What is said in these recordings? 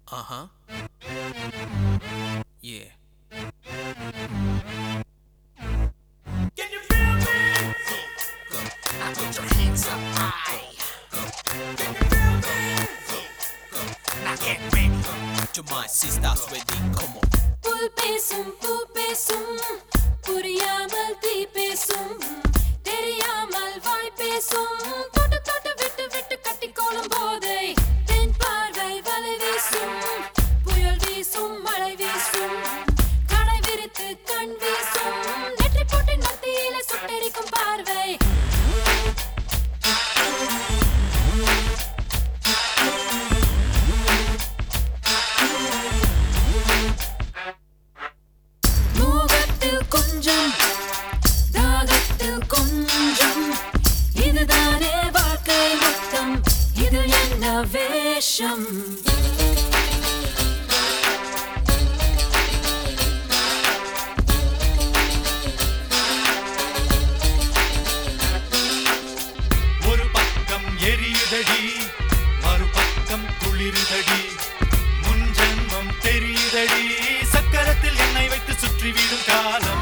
Uh huh. Yeah. Can you feel me? Go. Now put your hands up high. Go. Can you feel me? Go. Now get ready. To my sisters ready. Come on. புல் பேசும் பூ பேசும் புரியாமல் தீ பேசும் தெரியாமல் வாய் பேசும் தொட்டு தொட்டு விட்டு விட்டு கட்டிக்கோளும் போதை தென் பார்வை வலை வீசும் புயல் வீசும் மழை வீசும் கடை விரித்து கண் வீசும் நெற்றி போட்டின் மத்தியில சுட்டெரிக்கும் பார்வை மோகத்தில் கொஞ்சம் தாகத்தில் கொஞ்சம் இதுதானே வாழ்க்கை மொத்தம் இது என்ன வேஷம் ஒரு பக்கம் எரியுதடி மறுபக்கம் குளிருதடி முன் ஜென்மம் தெரியுதடி சக்கரத்தில் எண்ணெய் வைத்து சுற்றிவிடும் காலம்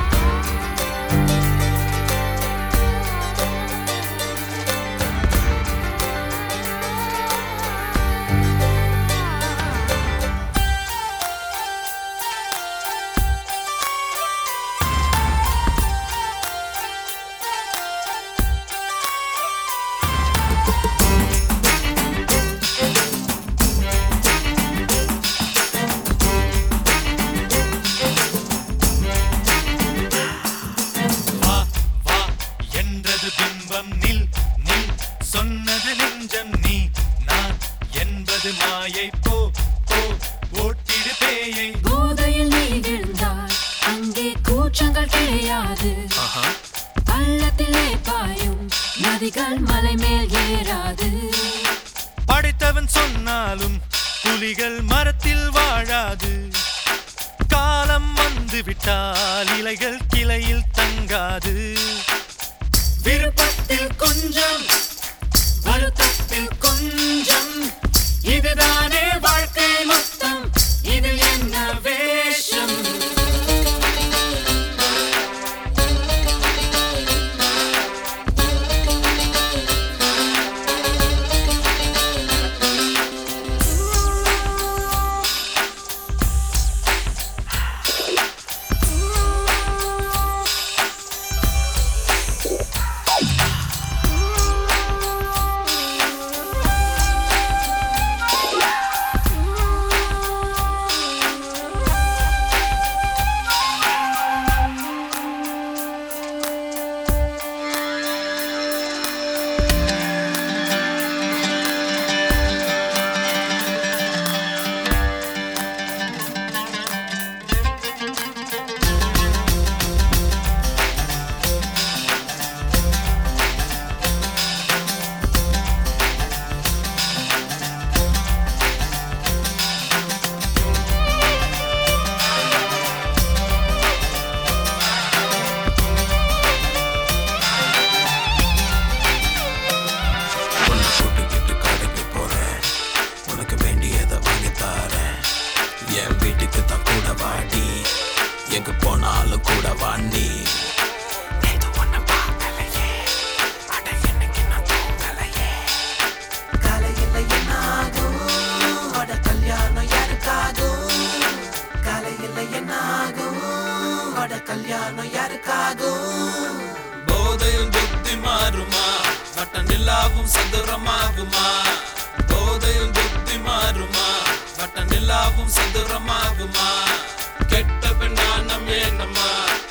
வா வா என்றது பிம்பம் நில் நில் சொன்னது நெஞ்சம் நீ நான் என்பது மாயை போ போ ஓட்டிடு பேயை போதையில் நீ விழுந்தால் அங்கே கூச்சங்கள் கிடையாது Uh huh. பள்ளத்திலே பாயும் நதிகள் மலை மேல் ஏறாது படைத்தவன் சொன்னாலும் புலிகள் மரத்தில் வாழாது காலம் வந்து விட்டால் இலைகள் கிளையில் தங்காது விருப்பத்தில் கொஞ்சம் வருத்தத்தில் கொஞ்சம் இதுதானே வாழ்க்கை மொத்தம் இது என்ன வேஷம் உன்னை கூட்டிக்கிட்டு கடைக்கு போறேன் உனக்கு வேண்டியதை வாங்கி தரேன் என் வீட்டுக்கு தான் கூட வாடி எங்க போனாலும் கூட வாண்டி நேத்து உன்னை பார்க்கலையே அட இன்னைக்கு நான் தூங்கலையே காலையில என்னாகும் வட கல்யாணம் யாருக்காகும் காலையில என்னாகும் வட கல்யாணம் யாருக்காகும் போதையில் புத்தி மாறுமா வட்ட நிலாவும் சதுரமாகுமா போதையில் புத்தி மாறுமா வட்ட நிலாவும் சதுரமாகுமா கெட்ட பெண்ணானம் ஏனம்மா